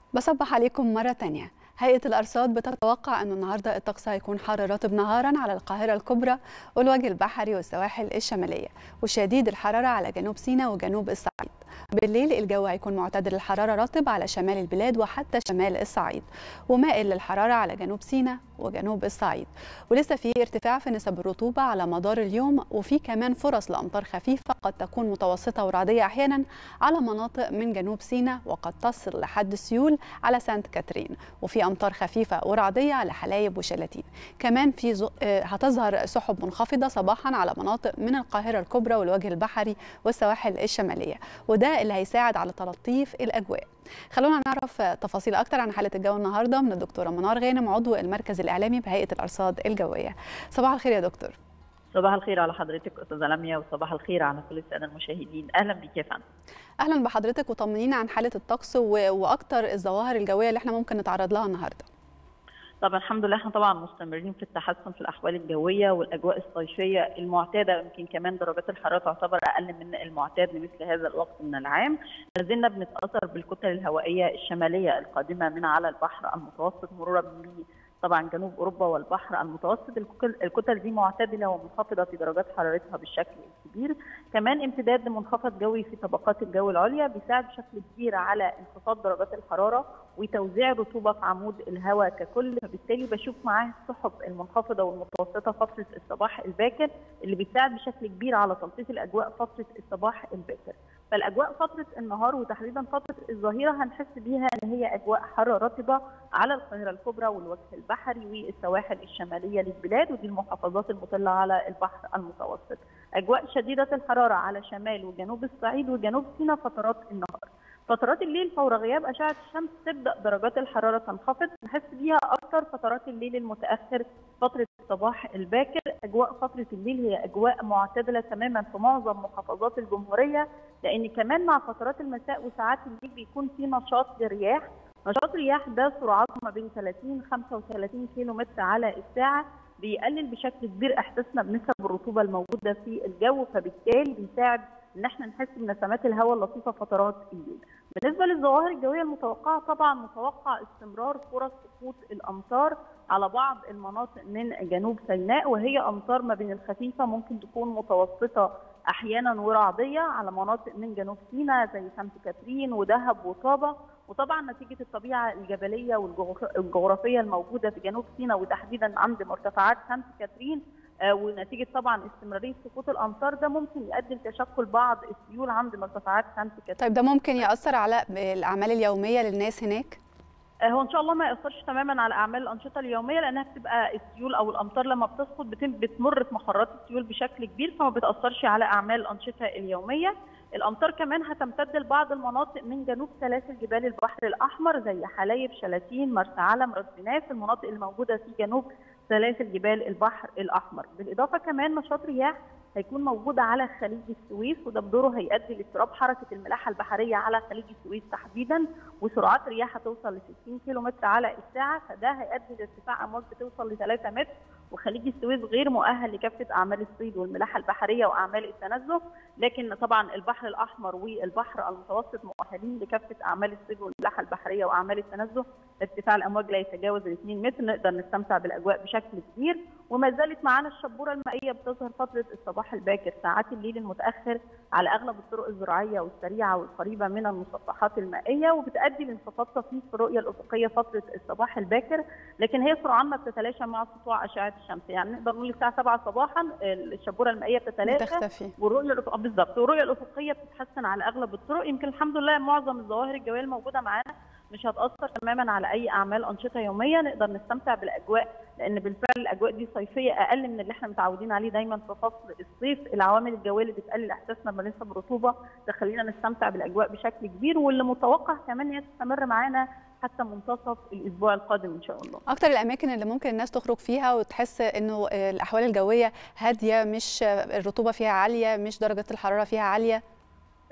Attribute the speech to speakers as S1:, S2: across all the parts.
S1: بصبح عليكم مرة تانية هيئة الأرصاد بتتوقع أن النهاردة الطقس هيكون حار رطب نهارا على القاهرة الكبرى والوجه البحري والسواحل الشمالية وشديد الحرارة على جنوب سيناء وجنوب الصعيد بالليل الجو هيكون معتدل الحرارة رطب على شمال البلاد وحتى شمال الصعيد ومائل للحرارة على جنوب سيناء وجنوب الصعيد ولسه في ارتفاع في نسب الرطوبة على مدار اليوم وفي كمان فرص لأمطار خفيفة قد تكون متوسطة ورعدية أحيانا على مناطق من جنوب سيناء وقد تصل لحد سيول على سانت كاترين وفي أمطار خفيفة ورعدية على حلايب وشلاتين كمان في زو... هتظهر سحب منخفضة صباحا على مناطق من القاهرة الكبرى والوجه البحري والسواحل الشمالية وده اللي هيساعد على تلطيف الأجواء خلونا نعرف تفاصيل أكتر عن حالة الجو النهاردة من الدكتورة منار غانم عضو المركز الإعلامي بهيئة الأرصاد الجوية صباح الخير يا دكتور
S2: صباح الخير على حضرتك استاذه لميا وصباح الخير على كل الساده المشاهدين اهلا بك يا فندم
S1: اهلا بحضرتك وطمنينا عن حاله الطقس واكتر الظواهر الجويه اللي احنا ممكن نتعرض لها النهارده
S2: طبعا الحمد لله احنا طبعا مستمرين في التحسن في الاحوال الجويه والاجواء الصيفيه المعتاده يمكن كمان درجات الحراره تعتبر اقل من المعتاد لمثل هذا الوقت من العام ما زلنا بنتاثر بالكتل الهوائيه الشماليه القادمه من على البحر المتوسط مرورا طبعا جنوب اوروبا والبحر المتوسط الكتل دي معتدله ومنخفضه في درجات حرارتها بالشكل الكبير كمان امتداد لمنخفض جوي في طبقات الجو العليا بيساعد بشكل كبير على انخفاض درجات الحراره وتوزيع الرطوبه في عمود الهواء ككل فبالتالي بشوف معاه السحب المنخفضه والمتوسطه فتره الصباح الباكر اللي بيساعد بشكل كبير على تلطيف الاجواء فتره الصباح الباكر فالاجواء فتره النهار وتحديدا فتره الظهيره هنحس بيها ان هي اجواء حاره رطبه على القاهره الكبرى والوجه البحري والسواحل الشماليه للبلاد ودي المحافظات المطله على البحر المتوسط. اجواء شديده الحراره على شمال وجنوب الصعيد وجنوب سيناء فترات النهار. فترات الليل فور غياب اشعه الشمس تبدا درجات الحراره تنخفض نحس بيها اكثر فترات الليل المتاخر فتره الصباح الباكر اجواء فتره الليل هي اجواء معتدله تماما في معظم محافظات الجمهوريه لان كمان مع فترات المساء وساعات الليل بيكون في نشاط للرياح نشاط الرياح ده سرعته ما بين 30 35 كيلو متر على الساعه بيقلل بشكل كبير احساسنا بنسب الرطوبه الموجوده في الجو فبالتالي بيساعد ان احنا نحس بنسمات الهواء اللطيفه فترات الليل. بالنسبه للظواهر الجويه المتوقعه طبعا متوقع استمرار فرص سقوط الامطار على بعض المناطق من جنوب سيناء وهي امطار ما بين الخفيفه ممكن تكون متوسطه احيانا ورعديه على مناطق من جنوب سيناء زي سانت كاترين ودهب وطابه وطبعا نتيجه الطبيعه الجبليه والجغرافيه الموجوده في جنوب سيناء وتحديدا عند مرتفعات سانت كاترين ونتيجه طبعا استمراريه سقوط الامطار ده ممكن يؤدي لتشكل بعض السيول عند مرتفعات سانت كاترين.
S1: طيب ده ممكن ياثر على الاعمال اليوميه للناس هناك؟
S2: هو ان شاء الله ما ياثرش تماما على اعمال الانشطه اليوميه لانها بتبقى السيول او الامطار لما بتسقط بتمر في مخرات السيول بشكل كبير فما بتاثرش على اعمال الانشطه اليوميه الامطار كمان هتمتد لبعض المناطق من جنوب سلاسل جبال البحر الاحمر زي حلايب شلاتين مرسى علم راس بناس المناطق الموجوده في جنوب سلاسل جبال البحر الاحمر بالاضافه كمان نشاط رياح هيكون موجود على خليج السويس وده بدوره هيؤدي لاضطراب حركه الملاحه البحريه على خليج السويس تحديدا وسرعات رياح هتوصل ل 60 كيلو متر على الساعه فده هيؤدي لارتفاع امواج بتوصل ل 3 متر وخليج السويس غير مؤهل لكافه اعمال الصيد والملاحه البحريه واعمال التنزه لكن طبعا البحر الاحمر والبحر المتوسط مؤهلين لكافه اعمال الصيد والملاحه البحريه واعمال التنزه ارتفاع الامواج لا يتجاوز ال 2 متر نقدر نستمتع بالاجواء بشكل كبير وما زالت معانا الشبوره المائيه بتظهر فتره الصباح الباكر ساعات الليل المتاخر على اغلب الطرق الزراعيه والسريعه والقريبه من المسطحات المائيه وبتؤدي لانخفاض طفيف في الرؤيه الافقيه فتره الصباح الباكر لكن هي سرعان ما بتتلاشى مع سطوع اشعه الشمس يعني نقدر نقول الساعه 7 صباحا الشبوره المائيه بتتلاشى
S1: بتختفي
S2: والرؤيه الافقيه بالظبط والرؤيه الافقيه بتتحسن على اغلب الطرق يمكن الحمد لله معظم الظواهر الجويه الموجوده معانا مش هتاثر تماما على اي اعمال انشطه يوميه نقدر نستمتع بالاجواء لان بالفعل الاجواء دي صيفيه اقل من اللي احنا متعودين عليه دايما في فصل الصيف العوامل الجويه اللي بتقلل احساسنا بنسب الرطوبه تخلينا نستمتع بالاجواء بشكل كبير واللي متوقع كمان هي تستمر معانا حتى منتصف الاسبوع القادم ان شاء الله.
S1: اكتر الاماكن اللي ممكن الناس تخرج فيها وتحس انه الاحوال الجويه هاديه مش الرطوبه فيها عاليه مش درجه الحراره فيها عاليه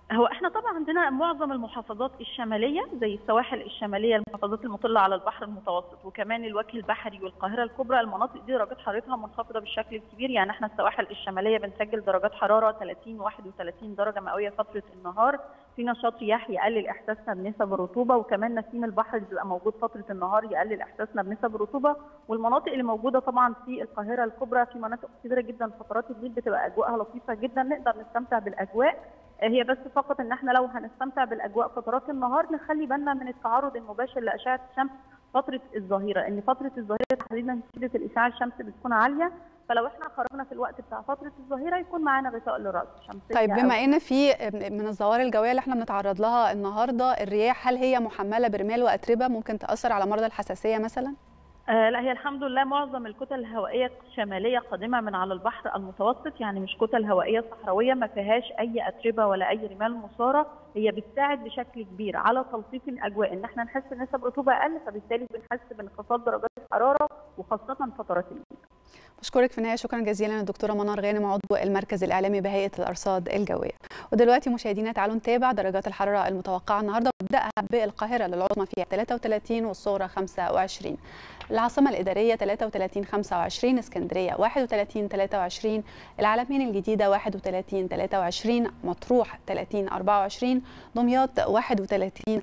S2: هو احنا طبعا عندنا معظم المحافظات الشماليه زي السواحل الشماليه المحافظات المطله على البحر المتوسط وكمان الوجه البحري والقاهره الكبرى المناطق دي درجات حرارتها منخفضه بالشكل الكبير يعني احنا السواحل الشماليه بنسجل درجات حراره 30 31 درجه مئويه فتره النهار في نشاط رياح يقلل احساسنا بنسب الرطوبه وكمان نسيم البحر بيبقى موجود فتره النهار يقلل احساسنا بنسب الرطوبه والمناطق اللي موجوده طبعا في القاهره الكبرى في مناطق كثيره جدا فترات الليل بتبقى اجواءها لطيفه جدا نقدر نستمتع بالاجواء هي بس فقط ان احنا لو هنستمتع بالاجواء فترات النهار نخلي بالنا من التعرض المباشر لاشعه الشمس فتره الظهيره ان فتره الظهيره تحديدا شده الاشعاع الشمس بتكون عاليه فلو احنا خرجنا في الوقت بتاع فتره الظهيره يكون معانا غطاء للراس شمسيه
S1: طيب بما
S2: أو
S1: ان في من الظواهر الجويه اللي احنا بنتعرض لها النهارده الرياح هل هي محمله برمال واتربه ممكن تاثر على مرضى الحساسيه مثلا؟
S2: آه لا هي الحمد لله معظم الكتل الهوائيه الشماليه قادمه من على البحر المتوسط يعني مش كتل هوائيه صحراويه ما فيهاش اي اتربه ولا اي رمال مثاره هي بتساعد بشكل كبير على تلطيف الاجواء ان احنا نحس نسب رطوبه اقل فبالتالي بنحس بانخفاض درجات الحراره وخاصه فترات الليل
S1: بشكرك في النهايه شكرا جزيلا الدكتوره منار غانم عضو المركز الاعلامي بهيئه الارصاد الجويه ودلوقتي مشاهدينا تعالوا نتابع درجات الحراره المتوقعه النهارده ونبداها بالقاهره للعظمى فيها 33 والصغرى 25 العاصمه الاداريه 33 25 اسكندريه 31 23 العلمين الجديده 31 23 مطروح 30 24 دمياط 31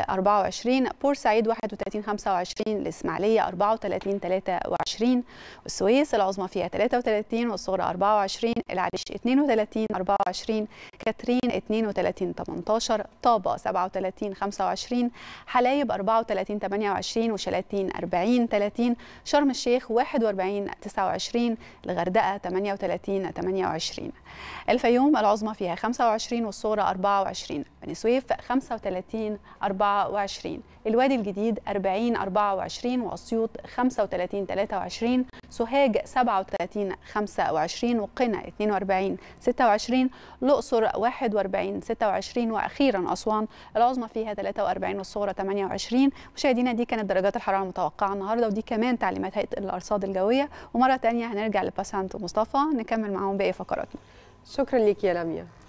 S1: 24 بورسعيد 31 25 الاسماعيليه 34 23 والسويس العظمى فيها 33 والصغرى 24 العريش 32 24 كاترين 32 18 طابة 37 25 حلايب 34 28 وشلاتين 40 30 شرم الشيخ 41 29 الغردقة 38 28 الفيوم العظمى فيها 25 والصغرى 24 بني سويف 35 24 الوادي الجديد 40 24 واسيوط 35 23 سوهاج 37 25 وقنا 42 26 الاقصر 41 26 واخيرا اسوان العظمى فيها 43 والصغرى 28 مشاهدينا دي كانت درجات الحراره المتوقعه النهارده ودي كمان تعليمات هيئه الارصاد الجويه ومره ثانيه هنرجع لباسانت ومصطفى نكمل معاهم باقي فقراتنا
S3: شكرا لك يا لميا